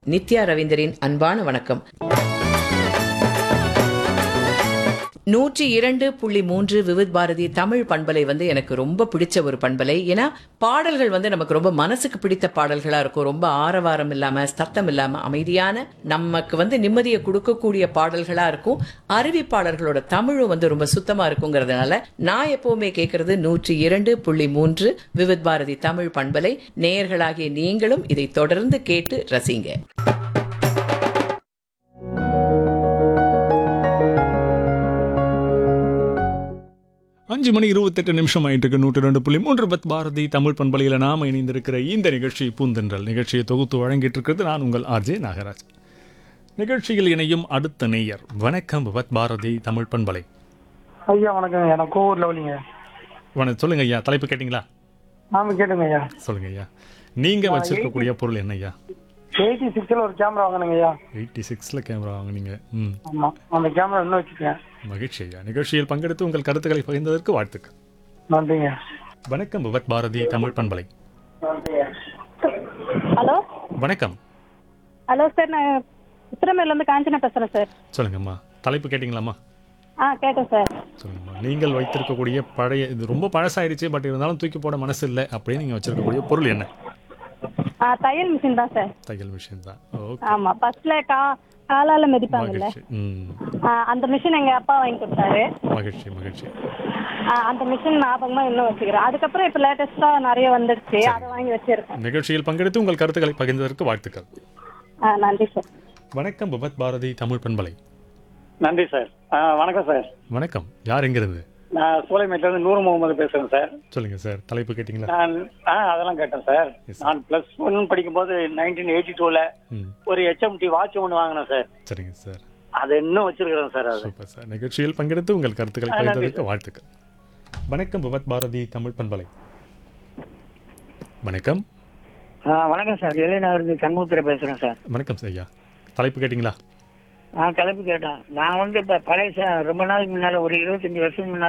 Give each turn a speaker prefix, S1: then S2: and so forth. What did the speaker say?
S1: நித்யா ரவீந்தரின் அன்பான வணக்கம் நூற்றி இரண்டு புள்ளி மூன்று விவித் பாரதி தமிழ் பண்பலை வந்து எனக்கு ரொம்ப பிடிச்ச ஒரு பண்பலை ஏன்னா பாடல்கள் வந்து நமக்கு ரொம்ப மனசுக்கு பிடித்த பாடல்களா இருக்கும் ரொம்ப ஆரவாரம் இல்லாம சத்தம் இல்லாம அமைதியான நமக்கு வந்து நிம்மதியை கொடுக்கக்கூடிய பாடல்களா இருக்கும் அறிவிப்பாளர்களோட தமிழும் வந்து ரொம்ப சுத்தமா இருக்குங்கிறதுனால நான் எப்பவுமே கேட்கறது நூற்றி இரண்டு புள்ளி மூன்று விவித் பாரதி தமிழ் பண்பலை நேயர்களாகிய நீங்களும் இதை தொடர்ந்து கேட்டு ரசிங்க
S2: அஞ்சு மணி இருபத்தெட்டு நிமிஷம் ஆயிட்டு இருக்கு நூற்றி ரெண்டு புள்ளி மூன்று பத் பாரதி தமிழ் பண்பலையில் நாம இணைந்திருக்கிற இந்த நிகழ்ச்சி பூந்தென்றல் நிகழ்ச்சியை தொகுத்து வழங்கிட்டு இருக்கிறது நான் உங்கள் ஆர்ஜே நாகராஜ் நிகழ்ச்சியில் இணையும் அடுத்த நேயர் வணக்கம் பத் பாரதி தமிழ் பண்பலை
S3: ஐயா வணக்கம் எனக்கு கோவூர் லெவலிங்க
S2: வணக்கம் சொல்லுங்க ஐயா தலைப்பு கேட்டிங்களா
S3: ஆமாம் கேட்டுங்க ஐயா
S2: சொல்லுங்க ஐயா நீங்க வச்சிருக்கக்கூடிய பொருள் என்ன ஐயா
S3: எயிட்டி சிக்ஸில் ஒரு கேமரா வாங்கினேங்க ஐயா
S2: எயிட்டி சிக்ஸில் கேமரா வாங்குனீங்க ம்
S3: ஆமாம் அந்த கேமரா இன்னும் வச்சுருக்கேன்
S2: மகிழ்ச்சி ஐயா நிகழ்ச்சியில் பங்கெடுத்து உங்கள் கருத்துக்களை பகிர்ந்ததற்கு வாழ்த்துக்கள்
S3: நன்றிங்க
S2: வணக்கம் பவத் பாரதி தமிழ் பண்பலை
S4: ஹலோ
S2: வணக்கம்
S4: ஹலோ சார் நான் உத்திரமேர்லேருந்து காஞ்சனா பேசுகிறேன் சார்
S2: சொல்லுங்கம்மா தலைப்பு கேட்டிங்களாம்மா
S4: ஆ கேட்டேன் சார்
S2: சொல்லுங்கம்மா நீங்கள் வைத்திருக்கக்கூடிய பழைய இது ரொம்ப பழசாயிடுச்சு பட் இருந்தாலும் தூக்கி போட மனசு இல்லை அப்படின்னு நீங்கள் வச்சிருக்கக்கூடிய பொருள் என்ன
S4: ஆ தையல் மிஷின் தான் சார்
S2: தையல் மிஷின் தான் ஓகே
S4: ஆமாம் ஃபர்ஸ்ட்ல கா காலால மிதிப்பாங்கல்ல
S2: மகிழ்ச்சி ம்
S4: ஆ, அந்த மிஷின் எங்கள் அப்பா வாங்கி கொடுத்தாரு
S2: மகிழ்ச்சி மகிழ்ச்சி
S4: ஆ, அந்த மிஷின் ஞாபகமா இன்னும் வச்சுக்கிறேன் அதுக்கப்புறம் இப்போ லேட்டஸ்ட்டாக நிறைய வந்துடுச்சு அதை வாங்கி வச்சிருக்கேன்
S2: நிகழ்ச்சியில் பங்கெடுத்து உங்கள் கருத்துக்களை பகிர்ந்ததற்கு வாழ்த்துக்கள்
S4: ஆ நன்றி சார்
S2: வணக்கம் பவத் பாரதி தமிழ் பண்பலை
S5: நன்றி சார் ஆ, வணக்கம் சார்
S2: வணக்கம் யார் எங்கிருந்து
S5: நான் சூளைமேட்லேருந்து நூறு முகமது பேசுகிறேன் சார்
S2: சொல்லுங்க சார் தலைப்பு கேட்டிங்களா
S5: நான் ஆ அதெல்லாம் கேட்டேன் சார் நான் ப்ளஸ் ஒன் படிக்கும்போது நைன்டீன் எயிட்டி டூவில்
S2: ம்
S5: ஒரு ஹெச்எம்டி வாட்ச் ஒன்று வாங்கினேன் சார்
S2: சரிங்க சார்
S5: அதை இன்னும் வச்சிருக்கிறேன் சார் அது
S2: சூப்பர் சார் நிகழ்ச்சியில் பங்கெடுத்து உங்கள் கருத்துக்களை
S5: நன்றி
S2: பகிர்ந்ததற்கு வாழ்த்துக்கள் வணக்கம் பவத் பாரதி தமிழ் பண்பலை வணக்கம்
S6: வணக்கம் சார் இருந்து சண்முகத்தில் பேசுகிறேன் சார்
S2: வணக்கம் சார் ஐயா தலைப்பு கேட்டிங்களா
S6: நான் கிளம்பி கேட்டேன் நான் வந்து இப்போ பழைய சா- ரொம்ப நாளுக்கு முன்னால் ஒரு இருபத்தஞ்சி வருஷத்துக்கு முன்னால்